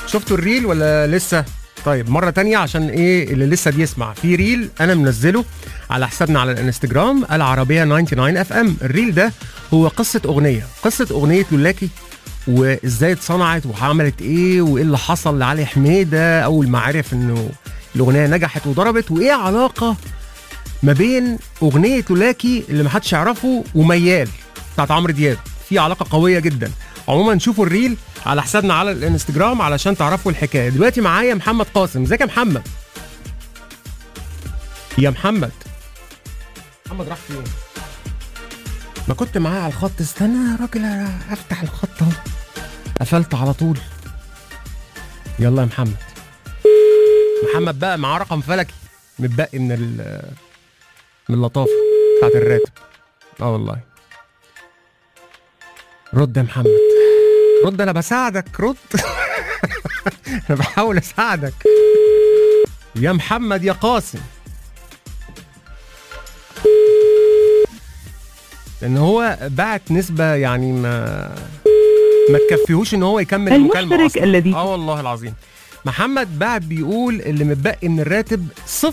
شفتوا الريل ولا لسه طيب مرة تانية عشان ايه اللي لسه بيسمع في ريل انا منزله على حسابنا على الانستجرام العربية 99 اف ام الريل ده هو قصة اغنية قصة اغنية لولاكي وازاي اتصنعت وعملت ايه وايه اللي حصل لعلي حميدة اول ما عرف انه الاغنية نجحت وضربت وايه علاقة ما بين اغنية لولاكي اللي محدش يعرفه وميال بتاعت عمرو دياب في علاقة قوية جدا عموما شوفوا الريل على حسابنا على الانستجرام علشان تعرفوا الحكايه دلوقتي معايا محمد قاسم ازيك يا محمد يا محمد محمد راح فين ما كنت معاه على الخط استنى يا راجل افتح الخط اهو قفلت على طول يلا يا محمد محمد بقى معاه رقم فلكي متبقي من ال من اللطافه بتاعت الراتب اه والله رد يا محمد رد انا بساعدك رد انا بحاول اساعدك يا محمد يا قاسم لان هو بعت نسبه يعني ما ما تكفيهوش ان هو يكمل المكالمه المشترك أصلاً. الذي- اه والله العظيم محمد بعت بيقول اللي متبقي من الراتب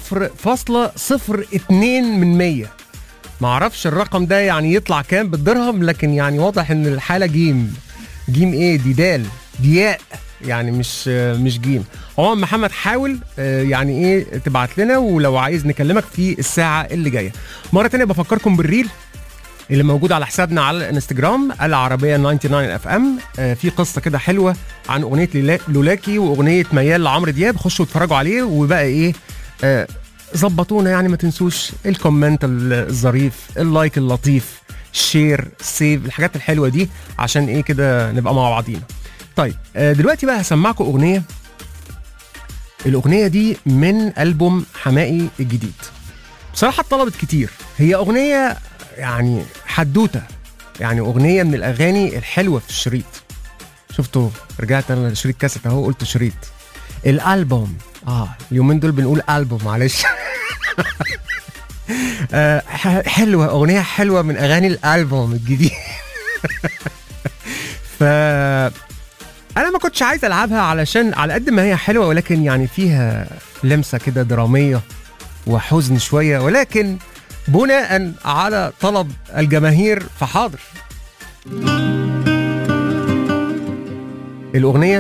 0.02 من 100 معرفش الرقم ده يعني يطلع كام بالدرهم لكن يعني واضح ان الحاله جيم جيم ايه دي دال دياء يعني مش مش جيم عموما محمد حاول آه، يعني ايه تبعت لنا ولو عايز نكلمك في الساعه اللي جايه مره تانية بفكركم بالريل اللي موجود على حسابنا على الانستجرام العربيه 99 اف ام آه، في قصه كده حلوه عن اغنيه لولا- لولاكي واغنيه ميال لعمرو دياب خشوا اتفرجوا عليه وبقى ايه آه، ظبطونا يعني ما تنسوش الكومنت الظريف اللايك اللطيف الشير السيف الحاجات الحلوه دي عشان ايه كده نبقى مع بعضينا طيب آه، دلوقتي بقى هسمعكم اغنيه الاغنيه دي من البوم حمائي الجديد بصراحه اتطلبت كتير هي اغنيه يعني حدوته يعني اغنيه من الاغاني الحلوه في الشريط شفتوا رجعت انا لشريط كاسيت اهو قلت شريط الالبوم اه اليومين دول بنقول البوم معلش آه، ح- حلوه اغنيه حلوه من اغاني الالبوم الجديد ف انا ما كنتش عايز العبها علشان على قد ما هي حلوه ولكن يعني فيها لمسه كده دراميه وحزن شويه ولكن بناء على طلب الجماهير فحاضر الاغنيه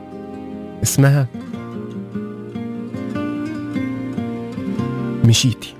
اسمها مشيتي